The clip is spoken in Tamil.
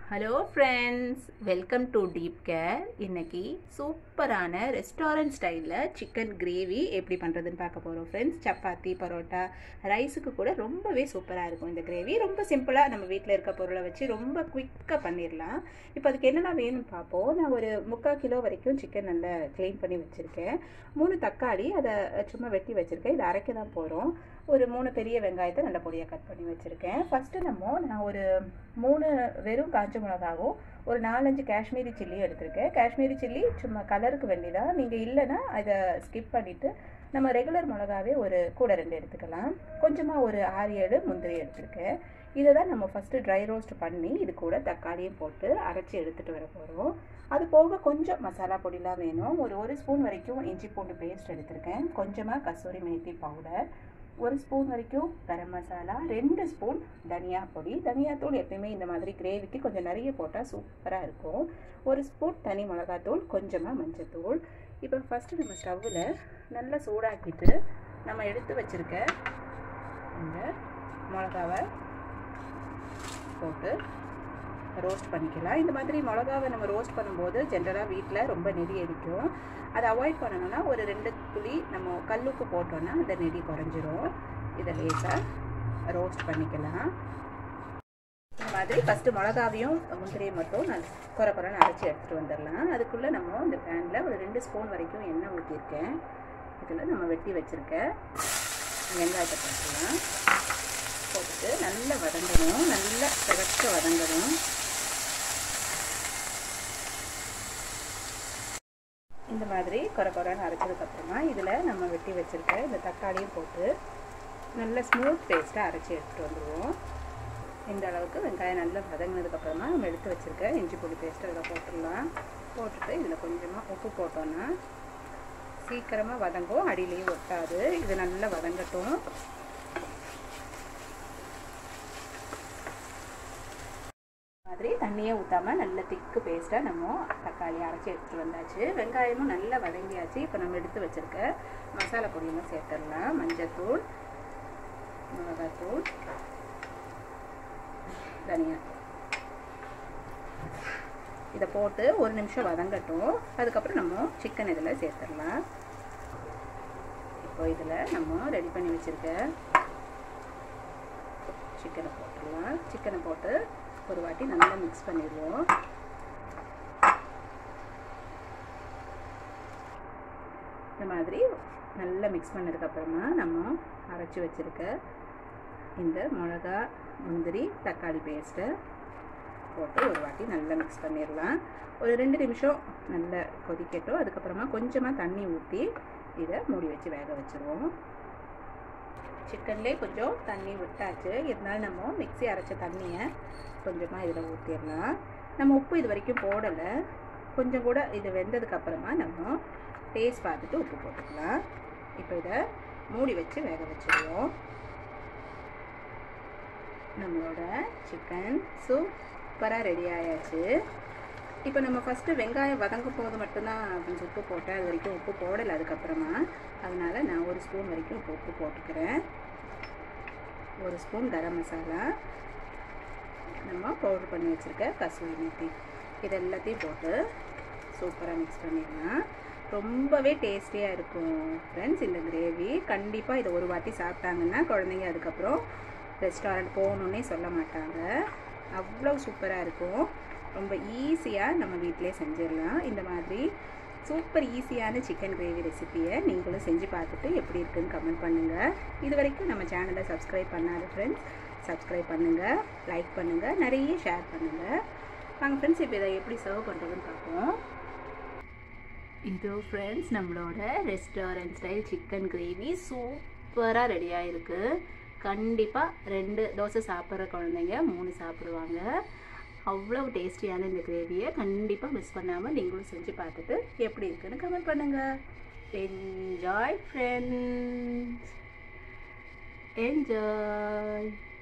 hello friends welcome to deep care இன்னைக்கு சூப்பரான ரெஸ்டாரண்ட் ஸ்டைலில் சிக்கன் கிரேவி எப்படி பண்ணுறதுன்னு பார்க்க போகிறோம் ஃப்ரெண்ட்ஸ் சப்பாத்தி பரோட்டா ரைஸுக்கு கூட ரொம்பவே சூப்பராக இருக்கும் இந்த கிரேவி ரொம்ப சிம்பிளாக நம்ம வீட்டில் இருக்க பொருளை வச்சு ரொம்ப குயிக்காக பண்ணிடலாம் இப்போ அதுக்கு என்னென்ன வேணும்னு பார்ப்போம் நான் ஒரு முக்கால் கிலோ வரைக்கும் சிக்கன் நல்லா க்ளீன் பண்ணி வச்சுருக்கேன் மூணு தக்காளி அதை சும்மா வெட்டி வச்சுருக்கேன் இதை அரைக்க தான் போகிறோம் ஒரு மூணு பெரிய வெங்காயத்தை நல்ல பொடியாக கட் பண்ணி வச்சுருக்கேன் ஃபஸ்ட்டு நம்ம நான் ஒரு மூணு வெறும் காஞ்ச மிளகாவும் ஒரு நாலஞ்சு காஷ்மீரி சில்லியும் எடுத்திருக்கேன் காஷ்மீரி சில்லி சும்மா கலருக்கு வேண்டிதான் நீங்கள் இல்லைன்னா அதை ஸ்கிப் பண்ணிவிட்டு நம்ம ரெகுலர் மிளகாவே ஒரு கூட ரெண்டு எடுத்துக்கலாம் கொஞ்சமாக ஒரு ஆறு ஏழு முந்திரி எடுத்திருக்கேன் இதை தான் நம்ம ஃபஸ்ட்டு ட்ரை ரோஸ்ட் பண்ணி இது கூட தக்காளியும் போட்டு அரைச்சி எடுத்துகிட்டு வர போகிறோம் அது போக கொஞ்சம் மசாலா பொடிலாம் வேணும் ஒரு ஒரு ஸ்பூன் வரைக்கும் இஞ்சி பூண்டு பேஸ்ட் எடுத்திருக்கேன் கொஞ்சமாக கசூரி மேத்தி பவுடர் ஒரு ஸ்பூன் வரைக்கும் கரம் மசாலா ரெண்டு ஸ்பூன் தனியா பொடி தனியாத்தூள் எப்பயுமே இந்த மாதிரி கிரேவிக்கு கொஞ்சம் நிறைய போட்டால் சூப்பராக இருக்கும் ஒரு ஸ்பூன் தனி மிளகாத்தூள் கொஞ்சமாக மஞ்சத்தூள் இப்போ ஃபஸ்ட்டு நம்ம ஸ்டவ்வில் நல்லா சூடாக்கிட்டு நம்ம எடுத்து வச்சுருக்க இந்த மிளகாவை போட்டு ரோஸ்ட் பண்ணிக்கலாம் இந்த மாதிரி மிளகாவை நம்ம ரோஸ்ட் பண்ணும்போது ஜென்ரலாக வீட்டில் ரொம்ப நெடி அடிக்கும் அதை அவாய்ட் பண்ணணும்னா ஒரு ரெண்டு துளி நம்ம கல்லுப்பு போட்டோன்னா அந்த நெடி குறைஞ்சிரும் இதை லேசாக ரோஸ்ட் பண்ணிக்கலாம் இந்த மாதிரி ஃபஸ்ட்டு மிளகாவையும் முந்திரியும் மட்டும் நான் குறை குறைன்னு அரைச்சி எடுத்துகிட்டு வந்துடலாம் அதுக்குள்ளே நம்ம இந்த பேனில் ஒரு ரெண்டு ஸ்பூன் வரைக்கும் எண்ணெய் ஊற்றிருக்கேன் இதில் நம்ம வெட்டி வச்சுருக்க வெங்காயத்தை போட்டுக்கலாம் போட்டுட்டு நல்லா வதங்கணும் நல்லா செவக்க வதங்கணும் இந்த மாதிரி குறை குறைன்னு அரைச்சதுக்கப்புறமா இதில் நம்ம வெட்டி வச்சுருக்க இந்த தக்காளியும் போட்டு நல்ல ஸ்மூத் பேஸ்ட்டாக அரைச்சி எடுத்துகிட்டு வந்துடுவோம் இந்த அளவுக்கு வெங்காயம் நல்லா வதங்கினதுக்கப்புறமா நம்ம எடுத்து வச்சுருக்க இஞ்சி பொடி பேஸ்ட்டு அதில் போட்டுடலாம் போட்டுட்டு இதில் கொஞ்சமாக உப்பு போட்டோன்னா சீக்கிரமாக வதங்கும் அடியிலையும் ஒட்டாது இது நல்லா வதங்கட்டும் மாதிரி தண்ணியே ஊற்றாமல் நல்ல திக்கு பேஸ்ட்டாக நம்ம தக்காளி அரைச்சி எடுத்துகிட்டு வந்தாச்சு வெங்காயமும் நல்லா வதங்கியாச்சு இப்போ நம்ம எடுத்து வச்சுருக்க மசாலா பொடியெல்லாம் சேர்த்துடலாம் மஞ்சத்தூள் மிளகாத்தூள் தனியா இதை போட்டு ஒரு நிமிஷம் வதங்கட்டும் அதுக்கப்புறம் நம்ம சிக்கன் இதில் சேர்த்துடலாம் இப்போ இதில் நம்ம ரெடி பண்ணி வச்சுருக்க சிக்கனை போட்டுடலாம் சிக்கனை போட்டு ஒரு வாட்டி நல்லா மிக்ஸ் பண்ணிடுவோம் இந்த மாதிரி நல்லா மிக்ஸ் பண்ணதுக்கப்புறமா நம்ம அரைச்சி வச்சுருக்க இந்த மிளகா முந்திரி தக்காளி பேஸ்ட்டை போட்டு ஒரு வாட்டி நல்லா மிக்ஸ் பண்ணிடலாம் ஒரு ரெண்டு நிமிஷம் நல்லா கொதிக்கட்டும் அதுக்கப்புறமா கொஞ்சமாக தண்ணி ஊற்றி இதை மூடி வச்சு வேக வச்சுருவோம் சிக்கன்லேயே கொஞ்சம் தண்ணி விட்டாச்சு இருந்தாலும் நம்ம மிக்ஸி அரைச்ச தண்ணியை கொஞ்சமாக இதில் ஊற்றிடலாம் நம்ம உப்பு இது வரைக்கும் போடலை கொஞ்சம் கூட இது வெந்ததுக்கப்புறமா நம்ம டேஸ்ட் பார்த்துட்டு உப்பு போட்டுக்கலாம் இப்போ இதை மூடி வச்சு வேக வச்சுருவோம் நம்மளோட சிக்கன் சூப்பராக ரெடி ஆயாச்சு இப்போ நம்ம ஃபஸ்ட்டு வெங்காயம் வதங்கும் போது மட்டும்தான் கொஞ்சம் உப்பு போட்டேன் அது வரைக்கும் உப்பு போடலை அதுக்கப்புறமா அதனால் நான் ஒரு ஸ்பூன் வரைக்கும் இப்போ உப்பு போட்டுக்கிறேன் ஒரு ஸ்பூன் கரம் மசாலா நம்ம பவுடர் பண்ணி வச்சுருக்க கசூரி மேத்தி இது எல்லாத்தையும் போட்டு சூப்பராக மிக்ஸ் பண்ணிடலாம் ரொம்பவே டேஸ்டியாக இருக்கும் ஃப்ரெண்ட்ஸ் இந்த கிரேவி கண்டிப்பாக இதை ஒரு வாட்டி சாப்பிட்டாங்கன்னா குழந்தைங்க அதுக்கப்புறம் ரெஸ்டாரண்ட் போகணுன்னே சொல்ல மாட்டாங்க அவ்வளோ சூப்பராக இருக்கும் ரொம்ப ஈஸியாக நம்ம வீட்டிலே செஞ்சிடலாம் இந்த மாதிரி சூப்பர் ஈஸியான சிக்கன் கிரேவி ரெசிப்பியை நீங்களும் செஞ்சு பார்த்துட்டு எப்படி இருக்குன்னு கமெண்ட் பண்ணுங்கள் இது வரைக்கும் நம்ம சேனலை சப்ஸ்கிரைப் பண்ணாத ஃப்ரெண்ட்ஸ் சப்ஸ்கிரைப் பண்ணுங்கள் லைக் பண்ணுங்கள் நிறைய ஷேர் பண்ணுங்கள் நாங்கள் ஃப்ரெண்ட்ஸ் இப்போ இதை எப்படி சர்வ் பண்ணுறதுன்னு பார்ப்போம் இது ஃப்ரெண்ட்ஸ் நம்மளோட ரெஸ்டாரண்ட் ஸ்டைல் சிக்கன் கிரேவி சூப்பராக ரெடி ஆகிருக்கு கண்டிப்பாக ரெண்டு தோசை சாப்பிட்ற குழந்தைங்க மூணு சாப்பிடுவாங்க அவ்வளோ டேஸ்டியான இந்த கிரேவியை கண்டிப்பாக மிஸ் பண்ணாமல் நீங்களும் செஞ்சு பார்த்துட்டு எப்படி இருக்குன்னு கமெண்ட் பண்ணுங்கள் என்ஜாய் ஃப்ரெண்ட்ஸ் என்ஜாய்